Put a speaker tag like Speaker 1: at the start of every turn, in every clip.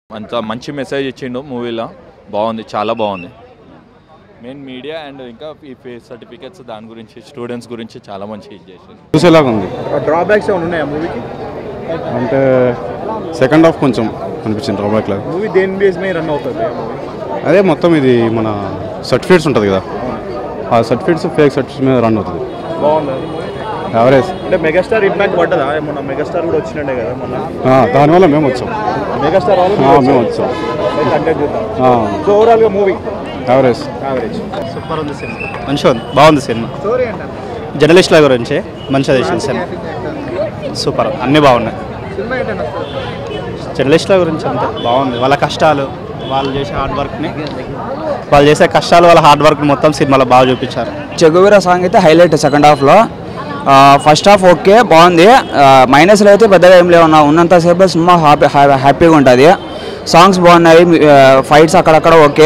Speaker 1: అంత మంచి మెసేజ్ ఇచ్చిండు మూవీలో బాగుంది చాలా బాగుంది మెయిన్ మీడియా అండ్ ఇంకా ఈ ఫేస్ సర్టిఫికెట్స్ దాని గురించి స్టూడెంట్స్ గురించి చాలా మంచి ఇది చేశారు
Speaker 2: చూసేలాగా ఉంది
Speaker 3: డ్రాబ్యాక్స్ ఏమైనా ఉన్నాయా మూవీకి
Speaker 2: అంటే సెకండ్ హాఫ్ కొంచెం అనిపించింది డ్రాబ్యాక్ లాగా
Speaker 3: మూవీ దేని బేస్ మీద రన్ అవుతుంది
Speaker 2: అదే మొత్తం ఇది మన సర్టిఫికేట్స్ ఉంటుంది కదా ఆ సర్టిఫికేట్స్ ఫేక్ సర్టిఫికేట్స్ మీద రన్ అవుతుంది
Speaker 3: బాగుంది
Speaker 2: యావరేజ్
Speaker 3: అంటే మెగాస్టార్ ఇంపాక్ట్ పడ్డదా మొన్న మెగాస్టార్ కూడా వచ్చినట్టే కదా మొన్న
Speaker 2: దానివల్ల మేము వచ్చాం
Speaker 3: మెగాస్టార్ వాళ్ళు
Speaker 2: ఆ, మేము వచ్చాం
Speaker 3: కంటెంట్ చూద్దాం సో ఓవరాల్ గా మూవీ
Speaker 2: యావరేజ్
Speaker 3: యావరేజ్ సూపర్ ఉంది సినిమా
Speaker 4: మంచిగా ఉంది బాగుంది సినిమా
Speaker 3: స్టోరీ ఏంటంటే
Speaker 4: జర్నలిస్టుల గురించి మంచిగా చేసింది సినిమా సూపర్ అన్నీ బాగున్నాయి
Speaker 3: సినిమా ఏంటంటే
Speaker 4: జర్నలిస్టుల గురించి అంతే బాగుంది వాళ్ళ కష్టాలు వాళ్ళు చేసే హార్డ్ వర్క్ని వాళ్ళు చేసే కష్టాలు వాళ్ళ హార్డ్ వర్క్ని మొత్తం సినిమాలో బాగా చూపించారు
Speaker 5: చెగువీర సాంగ్ అయితే హైలైట్ సెకండ్ హాఫ్లో ఫస్ట్ హాఫ్ ఓకే బాగుంది మైనస్లో అయితే పెద్దగా ఏం లేవు ఉన్న- ఉన్నంతసేపు సినిమా హ్యాపీ హ్యాపీగా ఉంటుంది సాంగ్స్ బాగున్నాయి ఫైట్స్ అక్కడక్కడ ఓకే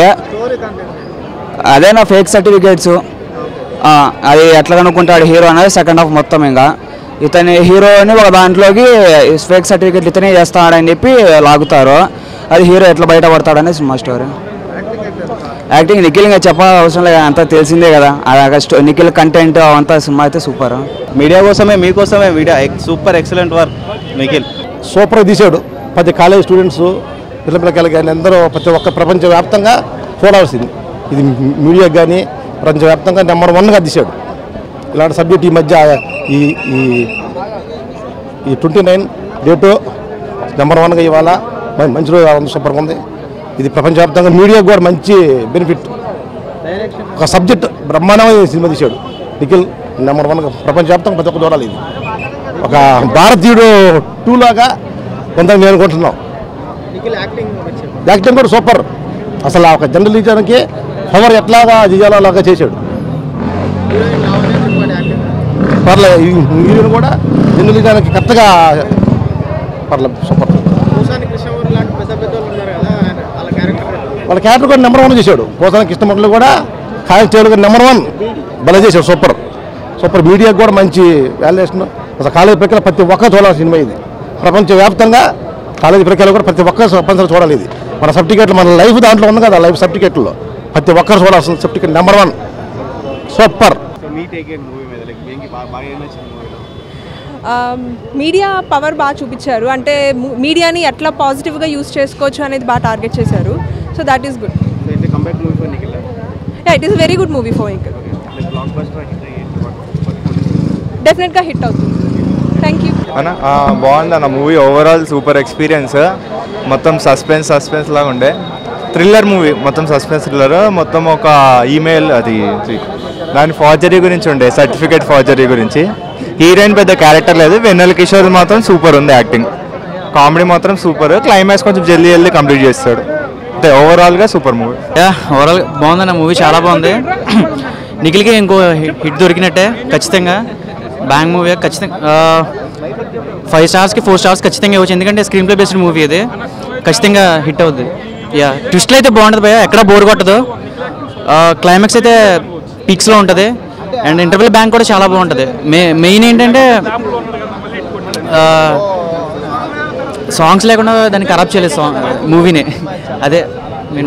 Speaker 5: అదే నా ఫేక్ సర్టిఫికేట్స్ అది ఎట్లా కనుక్కుంటాడు హీరో అనేది సెకండ్ హాఫ్ మొత్తం ఇంకా ఇతని హీరోని ఒక దాంట్లోకి ఫేక్ సర్టిఫికేట్ ఇతనే చేస్తాడని చెప్పి లాగుతారు అది హీరో ఎట్లా బయటపడతాడనే సినిమా స్టోరీ యాక్టింగ్ నిఖిల్ ఇంకా చెప్ప అవసరం లేదు అంతా తెలిసిందే కదా ఆ స్టో- నిఖిల్ కంటెంట్ అవంతా సినిమా అయితే సూపర్
Speaker 4: మీడియా కోసమే మీకోసమే video super excellent work Nikhil
Speaker 6: సూపర్గా తీశాడు ప్రతి కాలేజ్ స్టూడెంట్స్ పిల్లపిల్లకాయలు కానీ అందరూ ప్రతి ఒక్క ప్రపంచవ్యాప్తంగా చూడాల్సింది ఇది మీడియాకి కానీ ప్రపంచవ్యాప్తంగా నెంబర్ వన్గా తీశాడు ఇలాంటి సబ్జెక్ట్ ఈ మధ్య ఈ ఈ ఈ ట్వంటీ నైన్ డేటు నెంబర్ వన్గా ఇవాళ మ- మంచి రోజు ఉంది, సూపర్గా ఉంది ఇది ప్రపంచవ్యాప్తంగా మీడియాకు కూడా మంచి బెనిఫిట్ ఒక సబ్జెక్ట్ బ్రహ్మాండమైన సినిమా తీశాడు నిఖిల్ నెంబర్ వన్గా ప్రపంచవ్యాప్తంగా ప్రతి ఒక్క చూడాలి ఇది ఒక భారతీయుడు టూ లాగా కొంత నేను అనుకుంటున్నాం యాక్టింగ్ కూడా సూపర్ అసలు ఆ ఒక జర్నలిజానికి పవర్ ఎట్లాగా చేయాలో అలాగా చేశాడు పర్లేదు ఈ హీరోని కూడా జర్నలిజానికి కరెక్ట్గా పర్లేదు సూపర్ వాళ్ళ క్యారెక్టర్ కూడా నెంబర్ వన్ చేశాడు పోసానికి కృష్ణమూర్తిలో కూడా కానిస్టేబుల్ కూడా నెంబర్ వన్ భలే చేశాడు సూపర్ సూపర్ మీడియాకి కూడా మంచి వాల్యుయేషన్ అసలు కాలేజీ ప్రక్రియ ప్రతి ఒక్క చూడాలి సినిమా ఇది ప్రపంచవ్యాప్తంగా కాలేజీ ప్రక్రియలో కూడా ప్రతి ఒక్క తప్పనిసరి చూడాలి ఇది మన సర్టిఫికేట్లు మన లైఫ్ దాంట్లో ఉంది కదా లైఫ్ సర్టిఫికేట్లో ప్రతి ఒక్కరు చూడాల్సిన సర్టిఫికేట్ నెంబర్ వన్ సూపర్
Speaker 3: మీ టేక్ మూవీ మీద లైక్ ఏంటి బాగా బాగా ఏం నచ్చింది మూవీలో
Speaker 7: మీడియా పవర్ బాగా చూపించారు అంటే ము- మీడియాని ఎట్లా పాజిటివ్గా యూస్ చేసుకోవచ్చు అనేది బాగా టార్గెట్ చేశారు సో దాట్ ఈస్ గుడ్
Speaker 3: అయితే comeback movie for Nikhil
Speaker 7: it is very good movie for ఇంకల్
Speaker 3: లైక్ బ్లాక్ బస్టర్ హిట్ అయ్యి
Speaker 7: డెఫినెట్గా హిట్ అవుతుంది థ్యాంక్ యూ
Speaker 8: అన్న ఆ, బాగుంది అన్న మూవీ ఓవరాల్ సూపర్ ఎక్స్పీరియన్స్ మొత్తం సస్పెన్స్ సస్పెన్స్ లాగా ఉండే థ్రిల్లర్ మూవీ మొత్తం సస్పెన్స్ థ్రిల్లర్ మొత్తం ఒక ఈమెయిల్ అది దాని ఫార్జరీ గురించి ఉండే సర్టిఫికేట్ ఫార్జరీ గురించి హీరోయిన్ పెద్ద క్యారెక్టర్ లేదు వెన్నెల కిషోర్ మాత్రం సూపర్ ఉంది యాక్టింగ్ కామెడీ మాత్రం సూపర్ క్లైమాక్స్ కొంచెం జల్దీ జల్దీ కంప్లీట్ చేస్తాడు అంటే ఓవరాల్గా సూపర్ మూవీ
Speaker 9: యా ఓవరాల్ బాగుందన్న మూవీ చాలా బాగుంది నిఖిల్కి ఇంకో హిట్ హిట్ దొరికినట్టే ఖచ్చితంగా బ్యాంగ్ మూవీ ఖచ్చితంగా ఫైవ్ స్టార్స్కి ఫోర్ స్టార్స్ ఖచ్చితంగా ఇవ్వచ్చు ఎందుకంటే స్క్రీన్ ప్లే బేస్డ్ మూవీ అది ఖచ్చితంగా హిట్ అవుద్ది యా ట్విస్ట్లు అయితే బాగుంటుంది భయ ఎక్కడ బోర్ కొట్టదు క్లైమాక్స్ అయితే పీక్స్లో ఉంటుంది అండ్ ఇంటర్వెల్ బ్యాంక్ కూడా చాలా బాగుంటుంది మే మెయిన్ ఏంటంటే సాంగ్స్ లేకుండా దాన్ని ఖరాబ్ చేయలేదు సాంగ్ మూవీని అదే నేను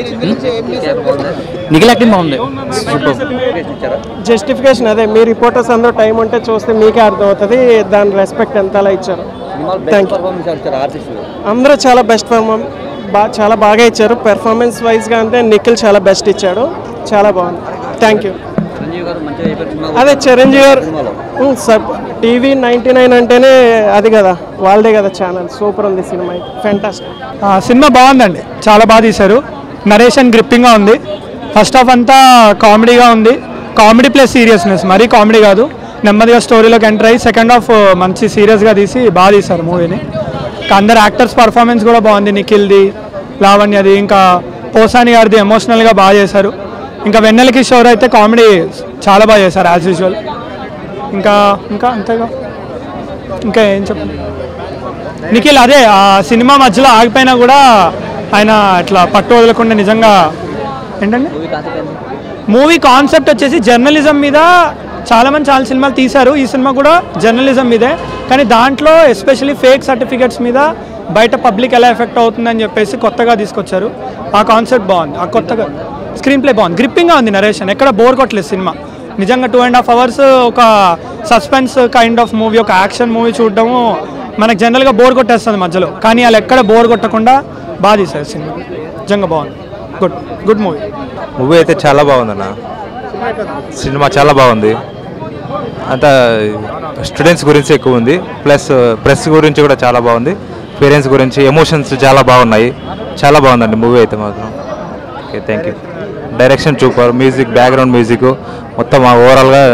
Speaker 9: నిఖిల్ యాక్టింగ్ బాగుంది సూపర్
Speaker 10: జస్టిఫికేషన్ అదే మీ రిపోర్టర్స్ అందరూ టైం ఉంటే చూస్తే మీకే అర్థమవుతుంది దాని రెస్పెక్ట్ ఎంత అలా ఇచ్చారు థ్యాంక్ యూ అందరూ చాలా బెస్ట్ పర్ఫార్మ్ బా చాలా బాగా ఇచ్చారు పెర్ఫార్మెన్స్ వైజ్గా అంటే నిఖిల్ చాలా బెస్ట్ ఇచ్చాడు చాలా బాగుంది థ్యాంక్ యూ అదే Chiranjeevi garu um, Sub TV ninety nine అంటేనే అది కదా వాళ్ళదే కదా ఛానల్ సూపర్ ఉంది సినిమా ఫెంటాస్టిక్
Speaker 11: సినిమా బాగుందండి చాలా బాగా తీశారు నరేషన్ గ్రిప్పింగ్గా ఉంది ఫస్ట్ హాఫ్ అంతా కామెడీగా ఉంది కామెడీ ప్లస్ సీరియస్నెస్ మరీ కామెడీ కాదు నెమ్మదిగా స్టోరీలోకి ఎంటర్ అయ్యి సెకండ్ హాఫ్ మంచి సీరియస్గా తీసి బాగా తీశారు మూవీని ఇంకా అందరు యాక్టర్స్ పర్ఫార్మెన్స్ కూడా బాగుంది నిఖిల్ది లావణ్యది ఇంకా పోసాని గారిది ఎమోషనల్గా బాగా చేశారు ఇంకా వెన్నెల కిషోర్ అయితే కామెడీ చాలా బాగా చేశారు యాజ్ యూజువల్ ఇంకా ఇంకా అంతేగా ఇంకా ఏం చెప్పండి నిఖిల్ అదే ఆ సినిమా మధ్యలో ఆగిపోయినా కూడా ఆయన ఇట్లా పట్టు వదలకుండా నిజంగా ఏంటండి మూవీ కాన్సెప్ట్ వచ్చేసి జర్నలిజం మీద చాలా మంది చాలా సినిమాలు తీశారు ఈ సినిమా కూడా జర్నలిజం మీదే కానీ దాంట్లో ఎస్పెషల్లీ ఫేక్ సర్టిఫికెట్స్ మీద బయట పబ్లిక్ ఎలా ఎఫెక్ట్ అవుతుందని చెప్పేసి కొత్తగా తీసుకొచ్చారు ఆ కాన్సెప్ట్ బాగుంది ఆ కొత్తగా స్క్రీన్ ప్లే బాగుంది గ్రిప్పింగ్గా ఉంది నరేషన్ ఎక్కడ బోర్ కొట్టలేదు సినిమా నిజంగా టూ అండ్ హాఫ్ అవర్స్ ఒక సస్పెన్స్ కైండ్ ఆఫ్ మూవీ ఒక యాక్షన్ మూవీ చూడడము మనకు జనరల్గా బోర్ కొట్టేస్తుంది మధ్యలో కానీ వాళ్ళు ఎక్కడ బోర్ కొట్టకుండా బాగా తీశారు సినిమా నిజంగా బాగుంది గుడ్ గుడ్ మూవీ
Speaker 12: మూవీ అయితే చాలా బాగుందన్న సినిమా చాలా బాగుంది అంతా స్టూడెంట్స్ గురించి ఎక్కువ ఉంది ప్లస్ ప్రెస్ గురించి కూడా చాలా బాగుంది పేరెంట్స్ గురించి ఎమోషన్స్ చాలా బాగున్నాయి చాలా బాగుందండి మూవీ అయితే మాత్రం okay thank you direction super music background music మొత్తం ఓవరాల్గా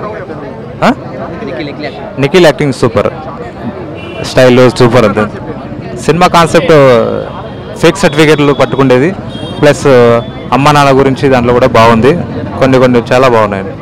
Speaker 12: Nikhil acting super style super అంతే సినిమా కాన్సెప్ట్ ఫేక్ సర్టిఫికేట్లు పట్టుకుండేది ప్లస్ అమ్మ నాన్న గురించి దాంట్లో కూడా బాగుంది కొన్ని కొన్ని చాలా బాగున్నాయండి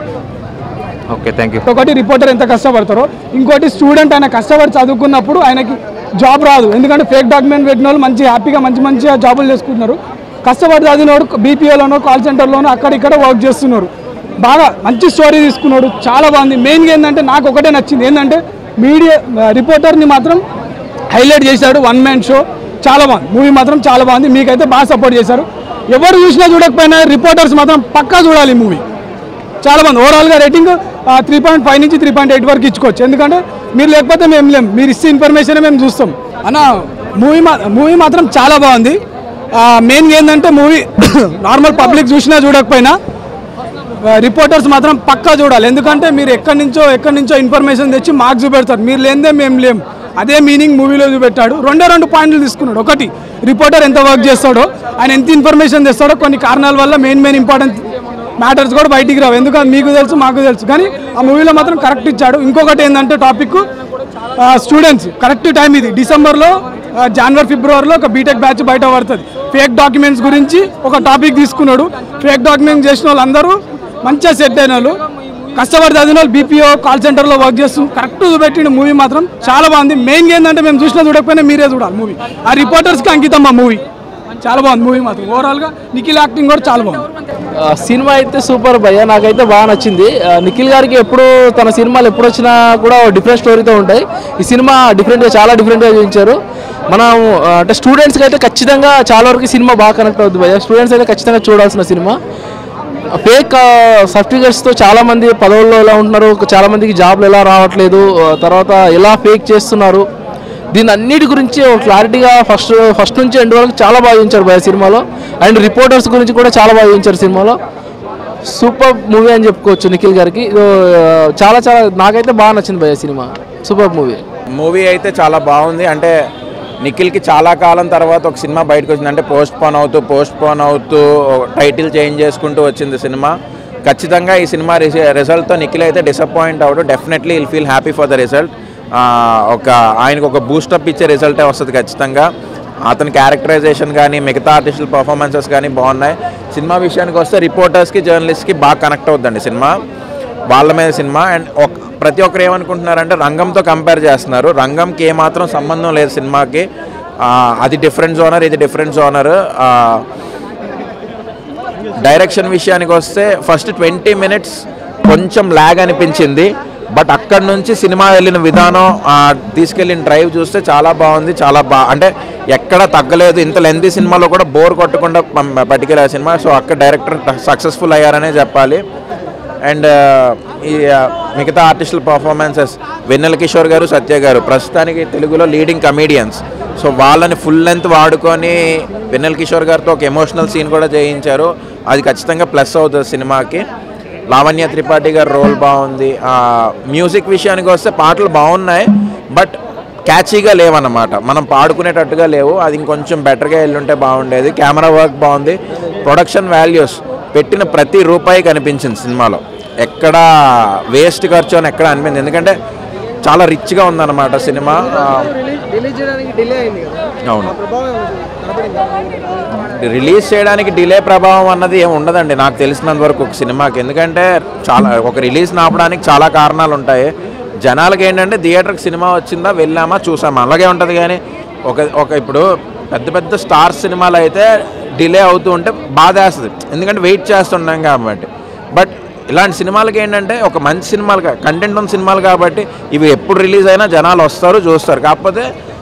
Speaker 12: ఓకే థ్యాంక్ యూ
Speaker 11: ఒకటి రిపోర్టర్ ఎంత కష్టపడతారో ఇంకోటి స్టూడెంట్ ఆయన కష్టపడి చదువుకున్నప్పుడు ఆయనకి జాబ్ రాదు ఎందుకంటే ఫేక్ డాక్యుమెంట్ పెట్టిన వాళ్ళు మంచి హ్యాపీగా మంచి మంచిగా జాబులు చేసుకుంటున్నారు కష్టపడి చదివినోడు బీపీఓలోనో కాల్ సెంటర్లోనో అక్కడ ఇక్కడ వర్క్ చేస్తున్నారు బాగా మంచి స్టోరీ తీసుకున్నాడు చాలా బాగుంది మెయిన్గా ఏంటంటే నాకు ఒకటే నచ్చింది ఏంటంటే మీడియా రిపోర్టర్ని మాత్రం హైలైట్ చేశాడు వన్ మ్యాన్ షో చాలా బాగుంది మూవీ మాత్రం చాలా బాగుంది మీకైతే బాగా సపోర్ట్ చేశారు ఎవరు చూసినా చూడకపోయినా రిపోర్టర్స్ మాత్రం పక్కా చూడాలి ఈ మూవీ చాలా బాగుంది ఓవరాల్గా రేటింగ్ త్రీ పాయింట్ ఫైవ్ నుంచి త్రీ పాయింట్ ఎయిట్ వరకు ఇచ్చుకోవచ్చు ఎందుకంటే మీరు లేకపోతే మేము లేం మీరు ఇచ్చే ఇన్ఫర్మేషన్ మేము చూస్తాం అన్న మూవీ మా మూవీ మాత్రం చాలా బాగుంది మెయిన్గా ఏంటంటే మూవీ నార్మల్ పబ్లిక్ చూసినా చూడకపోయినా రిపోర్టర్స్ మాత్రం పక్కా చూడాలి ఎందుకంటే మీరు ఎక్కడి నుంచో ఎక్కడి నుంచో ఇన్ఫర్మేషన్ తెచ్చి మాకు చూపెడతారు మీరు లేనిదే మేము లేం అదే మీనింగ్ మూవీలో చూపెట్టాడు రెండే రెండు పాయింట్లు తీసుకున్నాడు ఒకటి రిపోర్టర్ ఎంత వర్క్ చేస్తాడో ఆయన ఎంత ఇన్ఫర్మేషన్ తెస్తాడో కొన్ని కారణాల వల్ల మెయిన్ మెయిన్ ఇంపార్టెంట్ మ్యాటర్స్ కూడా బయటికి రావు ఎందుకంటే మీకు తెలుసు మాకు తెలుసు కానీ ఆ మూవీలో మాత్రం కరెక్ట్ ఇచ్చాడు ఇంకొకటి ఏంటంటే టాపిక్ స్టూడెంట్స్ కరెక్ట్ టైం ఇది డిసెంబర్లో ఆ, జనవరి ఫిబ్రవరిలో ఒక బీటెక్ బ్యాచ్ బయట పడుతుంది ఫేక్ డాక్యుమెంట్స్ గురించి ఒక టాపిక్ తీసుకున్నాడు ఫేక్ డాక్యుమెంట్స్ చేసిన వాళ్ళందరూ మంచిగా సెట్ అయిన వాళ్ళు కష్టపడి చదివిన వాళ్ళు బీపీఓ కాల్ సెంటర్లో వర్క్ చేస్తూ కరెక్ట్ చూపెట్టిన మూవీ మాత్రం చాలా బాగుంది మెయిన్గా ఏంటంటే మేము చూసినా చూడకపోయినా మీరే చూడాలి మూవీ ఆ రిపోర్టర్స్కి అంకితం మా మూవీ చాలా బాగుంది మూవీ మాత్రం ఓవరాల్గా నిఖిల్ యాక్టింగ్ కూడా చాలా బాగుంది
Speaker 13: ఆ, సినిమా అయితే సూపర్ భయ్య నాకైతే బాగా నచ్చింది ఆ, నిఖిల్ గారికి ఎప్పుడు తన సినిమాలు ఎప్పుడు వచ్చినా కూడా డిఫరెంట్ స్టోరీతో ఉంటాయి ఈ సినిమా డిఫరెంట్గా చాలా డిఫరెంట్గా చూపించారు మనం ఆ, అంటే స్టూడెంట్స్కి అయితే ఖచ్చితంగా చాలా వరకు ఈ సినిమా బాగా కనెక్ట్ అవుతుంది భయ్య స్టూడెంట్స్ అయితే ఖచ్చితంగా చూడాల్సిన సినిమా ఫేక్ సర్టిఫికేట్స్తో చాలా మంది పదవుల్లో ఎలా ఉంటున్నారు చాలా మందికి జాబ్లు ఎలా రావట్లేదు ఆ, తర్వాత ఎలా ఫేక్ చేస్తున్నారు దీని అన్నిటి గురించి ఒక క్లారిటీగా ఫస్ట్ ఫస్ట్ నుంచి ఎండ్ వరకు చాలా బాగా చూపించారు భయ సినిమాలో అండ్ రిపోర్టర్స్ గురించి కూడా చాలా బాగా చూపించారు సినిమాలో సూపర్ మూవీ అని చెప్పుకోవచ్చు నిఖిల్ గారికి ఇది, ఆ, చాలా చాలా నాకైతే బాగా నచ్చింది భయ సినిమా సూపర్ మూవీ
Speaker 14: మూవీ అయితే చాలా బాగుంది అంటే నిఖిల్కి చాలా కాలం తర్వాత ఒక సినిమా బయటకు వచ్చింది అంటే పోస్ట్ పోన్ అవుతూ పోస్ట్ పోన్ అవుతూ టైటిల్ చేంజ్ చేసుకుంటూ వచ్చింది సినిమా ఖచ్చితంగా ఈ సినిమా రిజల్ట్తో నిఖిల్ అయితే డిసప్పాయింట్ అవుడు definitely will feel happy for the result ఒక ఆయనకు ఒక బూస్టప్ ఇచ్చే రిజల్టే వస్తుంది ఖచ్చితంగా అతని క్యారెక్టరైజేషన్ కానీ మిగతా ఆర్టిస్టుల పర్ఫార్మెన్సెస్ కానీ బాగున్నాయి సినిమా విషయానికి వస్తే రిపోర్టర్స్కి జర్నలిస్ట్కి బాగా కనెక్ట్ అవుద్దండి సినిమా వాళ్ళ మీద సినిమా అండ్ ఒక ప్రతి ఒక్కరు ఏమనుకుంటున్నారంటే రంగంతో కంపేర్ చేస్తున్నారు రంగంకి ఏమాత్రం సంబంధం లేదు సినిమాకి ఆ, అది డిఫరెంట్ జోనర్ ఇది డిఫరెంట్ జోనర్ డైరెక్షన్ విషయానికి వస్తే ఫస్ట్ ట్వంటీ మినిట్స్ కొంచెం ల్యాగ్ అనిపించింది బట్ అక్కడ నుంచి సినిమా వెళ్ళిన విధానం ఆ, తీసుకెళ్ళిన డ్రైవ్ చూస్తే చాలా బాగుంది చాలా బా అంటే ఎక్కడ తగ్గలేదు ఇంత లెంతీ సినిమాలో కూడా బోర్ కొట్టకుండా పం- పట్టుకెళ్ళే సినిమా సో అక్కడ డైరెక్టర్ సక్సెస్ఫుల్ అయ్యారనే చెప్పాలి అండ్ ఈ ఆ, మిగతా ఆర్టిస్టుల పర్ఫార్మెన్సెస్ వెన్నెల కిషోర్ గారు సత్య గారు ప్రస్తుతానికి తెలుగులో లీడింగ్ కమీడియన్స్ సో వాళ్ళని ఫుల్ లెంత్ వాడుకొని వెన్నెల కిషోర్ గారితో ఒక ఎమోషనల్ సీన్ కూడా చేయించారు అది ఖచ్చితంగా ప్లస్ అవుతుంది సినిమాకి లావణ్య త్రిపాఠి గారి రోల్ బాగుంది ఆ, మ్యూజిక్ విషయానికి వస్తే పాటలు బాగున్నాయి బట్ క్యాచీగా లేవన్నమాట మనం పాడుకునేటట్టుగా లేవు అది ఇంకొంచెం బెటర్గా వెళ్ళుంటే బాగుండేది కెమెరా వర్క్ బాగుంది ప్రొడక్షన్ వాల్యూస్ పెట్టిన ప్రతి రూపాయి కనిపించింది సినిమాలో ఎక్కడ వేస్ట్ ఖర్చు అని ఎక్కడ అనిపించింది ఎందుకంటే చాలా రిచ్గా ఉందన్నమాట సినిమా ఆ,
Speaker 10: రిలీజ్ చేయడానికి డిలే అయింది కదా
Speaker 14: అవును
Speaker 10: ఆ ప్రభావం కనపడిందా?
Speaker 14: రిలీజ్ చేయడానికి డిలే ప్రభావం అన్నది ఏమి ఉండదండి నాకు తెలిసినంత వరకు ఒక సినిమాకి ఎందుకంటే చాలా ఒక రిలీజ్ నాపడానికి చాలా కారణాలు ఉంటాయి జనాలకి ఏంటంటే థియేటర్కి సినిమా వచ్చిందా వెళ్ళామా చూసామా అలాగే ఉంటుంది కానీ ఒక ఒక ఇప్పుడు పెద్ద పెద్ద స్టార్ సినిమాలు అయితే డిలే అవుతూ ఉంటే బాధ వేస్తుంది ఎందుకంటే వెయిట్ చేస్తున్నాం కాబట్టి బట్ ఇలాంటి సినిమాలకి ఏంటంటే ఒక మంచి సినిమాలు కంటెంట్ ఉన్న సినిమాలు కాబట్టి ఇవి ఎప్పుడు రిలీజ్ అయినా జనాలు వస్తారు చూస్తారు కాకపోతే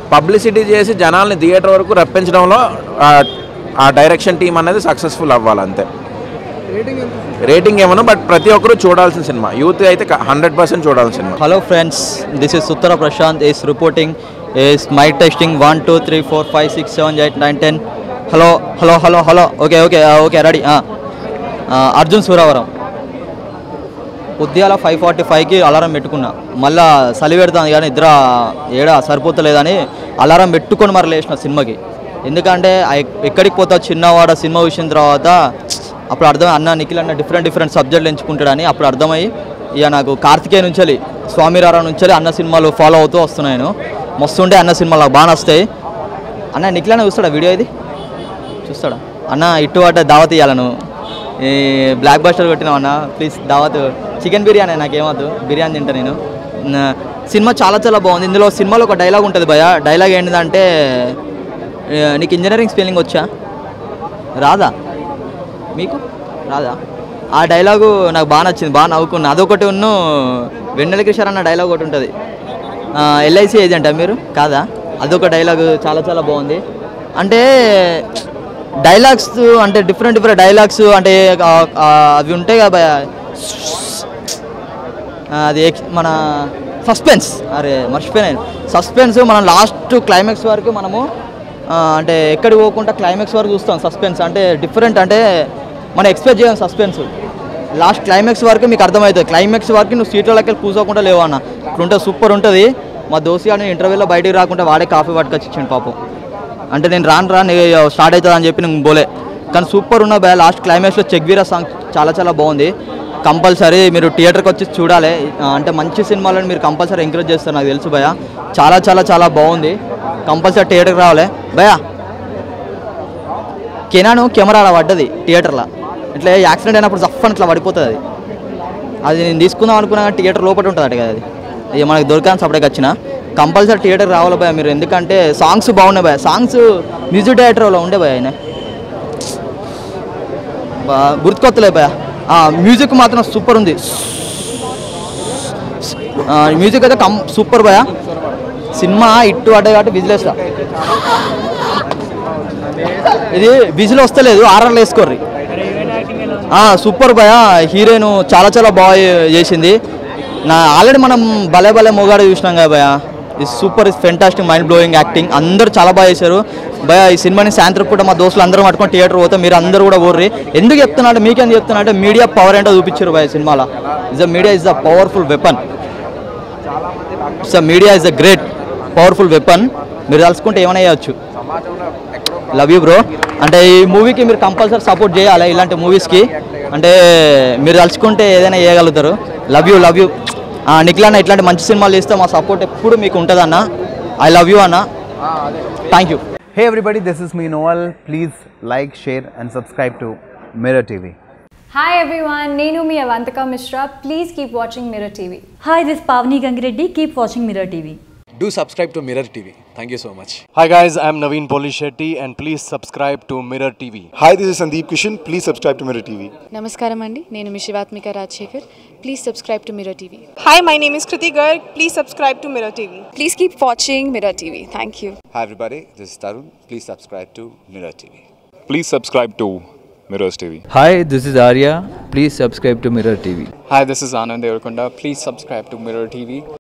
Speaker 14: పబ్లిసిటీ చేసి జనాల్ని థియేటర్ వరకు రప్పించడంలో ఆ- ఆ డైరెక్షన్ టీం అనేది సక్సెస్ఫుల్ అవ్వాలి అంతే రేటింగ్ ఏమన్నా బట్ ప్రతి ఒక్కరూ చూడాల్సిన సినిమా యూత్ అయితే హండ్రెడ్ పర్సెంట్ చూడాల్సిన సినిమా
Speaker 15: Hello friends, this is Suttara Prashant is reporting is mic testing 1 2 3 4 5 6 7 8 9 10 hello hello hello hello okay okay okay ready Arjun Suravaram Udyala five forty ఫైవ్కి అలారం పెట్టుకున్నా మళ్ళా చలి పెడతాను కానీ నిద్ర ఏడా సరిపోతలేదని అలారం పెట్టుకొని మరి లేచిన సినిమాకి ఎందుకంటే ఆ ఎక్- ఎక్కడికి పోతా చిన్నవాడ సినిమా చూసిన తర్వాత అప్పుడు అర్థం అన్న నిఖిల్ అన్న డిఫరెంట్ డిఫరెంట్ సబ్జెక్టులు ఎంచుకుంటాడని అప్పుడు అర్థమై ఇక నాకు కార్తికేయ నుంచి స్వామిరారా నుంచి అన్న సినిమాలు ఫాలో అవుతూ వస్తున్నాను మస్తుంటే అన్న సినిమాలు నాకు బాగా వస్తాయి అన్న నిఖిల్ అన్న చూస్తాడా వీడియో ఇది చూస్తాడా అన్న ఇటు అట దావత్ ఇవ్వాలను ఈ బ్లాక్ బస్టర్ కొట్టినావు అన్న ప్లీజ్ దావత్ చికెన్ బిర్యానీ నాకేమవుతు బిర్యానీ తింటా నేను నా- సినిమా చాలా చాలా బాగుంది ఇందులో సినిమాలో ఒక డైలాగ్ ఉంటుంది భయ డైలాగ్ ఏంటిదంటే ఏ, నీకు ఇంజనీరింగ్ స్పెల్లింగ్ వచ్చా రాదా మీకు రాదా ఆ డైలాగు నాకు బాగా నచ్చింది బాగా నవ్వుకున్నా అదొకటి ఉన్ను వెన్నెల కిషోర్ అన్న డైలాగ్ ఒకటి ఉంటుంది ఎల్ఐసి ఏజెంటా మీరు కాదా అదొక డైలాగ్ చాలా చాలా బాగుంది అంటే డైలాగ్స్ అంటే డిఫరెంట్ డిఫరెంట్ డైలాగ్స్ అంటే ఆ, ఆ, అవి ఉంటాయి కదా భయ అది ఎక్స్- మన సస్పెన్స్ అరే మర్చిపోయాను సస్పెన్స్ మనం లాస్ట్ క్లైమాక్స్ వరకు మనము ఆ, అంటే ఎక్కడికి పోకుండా క్లైమాక్స్ వరకు చూస్తాం సస్పెన్స్ అంటే డిఫరెంట్ అంటే మనం ఎక్స్పెక్ట్ చేయం సస్పెన్స్ లాస్ట్ క్లైమాక్స్ వరకు మీకు అర్థమవుతుంది క్లైమాక్స్ వరకు నువ్వు సీట్లకి కూర్చోకుండా లేవు అన్న ఇట్లుంటే సూపర్ ఉంటుంది మా దోసి గారిని ఇంటర్వ్యూలో బయటికి రాకుండా వాడే కాఫీ పట్టుకొచ్చి ఇచ్చిండు పాపం అంటే నేను రాను రాను స్టార్ట్ అవుతుంది అని చెప్పి నేను పోలే కానీ సూపర్ ఉన్న భయ లాస్ట్ క్లైమాక్స్లో చెగ్వీరా సాంగ్ చాలా చాలా బాగుంది కంపల్సరీ మీరు థియేటర్కి వచ్చి చూడాలి ఆ, అంటే మంచి సినిమాలను మీరు కంపల్సరీ ఎంకరేజ్ చేస్తారు నాకు తెలుసు భయ చాలా చాలా చాలా బాగుంది కంపల్సరీ థియేటర్కి రావాలి భయ కెనాను కెమెరా అలా పడ్డది థియేటర్లో ఇట్లా యాక్సిడెంట్ అయినప్పుడు జఫ్ ఇట్లా పడిపోతుంది అది అది నేను తీసుకుందాం అనుకున్నా కానీ థియేటర్ లోపల ఉంటుంది అట కదా అది ఇక మనకి దొరకాల్సి అప్పటికి వచ్చిన కంపల్సరీ థియేటర్ రావాలి భయ మీరు ఎందుకంటే సాంగ్స్ బాగున్నాయి భయ సాంగ్స్ మ్యూజిక్ డైరెక్టర్లో ఉండే భయ ఆయన బా గుర్తుకొత్తలే భయ మ్యూజిక్ మాత్రం సూపర్ ఉంది మ్యూజిక్ అయితే కం సూపర్ భయ సినిమా ఇట్టు అడ్డ కాబట్టి విజిలేస్తా ఇది విజిల్ వస్తలేదు ఆర్ఆర్లు వేసుకోర్రి ఆ, సూపర్ భయ హీరోయిన్ చాలా చాలా బాగా చేసింది నా ఆల్రెడీ మనం భలే భలే మొగాడు చూసినాం కదా భయ ఇది super is fantastic mind blowing acting అందరూ చాలా బాగా చేశారు భయ ఈ సినిమాని సాయంత్రం పూట మా దోస్తులు అందరూ పట్టుకొని థియేటర్ పోతే మీరు అందరూ కూడా ఓర్రి ఎందుకు చెప్తున్నా అంటే మీకేం చెప్తున్నా అంటే మీడియా పవర్ ఏంటో చూపించారు భయ సినిమాలో is the media is the powerful weapon it's media is a great powerful weapon మీరు తలుచుకుంటే ఏమైనా చేయొచ్చు లవ్ యూ బ్రో అంటే ఈ మూవీకి మీరు కంపల్సరీ సపోర్ట్ చేయాలి ఇలాంటి మూవీస్కి అంటే మీరు తలుచుకుంటే ఏదైనా చేయగలుగుతారు love you love you Nikhil అన్న ఇట్లాంటి మంచి సినిమాలు చేస్తే మా సపోర్ట్ ఎప్పుడు మీకు ఉంటుంది అన్న ఐ లవ్ యూ అన్న thank you
Speaker 16: Hey everybody, this is me Noel. Please like, share, and subscribe to Mirror TV.
Speaker 17: Hi everyone, Nenu mi Avantika Mishra. Please keep watching Mirror TV.
Speaker 18: Hi, this is Pavni Gangireddy. Keep watching Mirror TV.
Speaker 19: Do subscribe to Mirror TV. Thank you so much.
Speaker 20: Hi guys, I'm Naveen Polishetty and please subscribe to Mirror TV.
Speaker 21: Hi, this is Sandeep Kishan. Please subscribe to Mirror TV.
Speaker 22: నమస్కారం అండి నేను మీ Shivatmika Rajasekhar please subscribe to Mirror TV
Speaker 23: Hi, my name is Kriti Garg. Please subscribe to Mirror TV.
Speaker 22: Please keep watching Mirror TV thank you
Speaker 24: Hi everybody, this is Tarun. Please subscribe to Mirror TV.
Speaker 25: Please subscribe to Mirrors TV.
Speaker 26: Hi, this is Arya. Please subscribe to Mirror TV.
Speaker 27: Hi, this is Anand Devarkonda. Please subscribe to Mirror TV.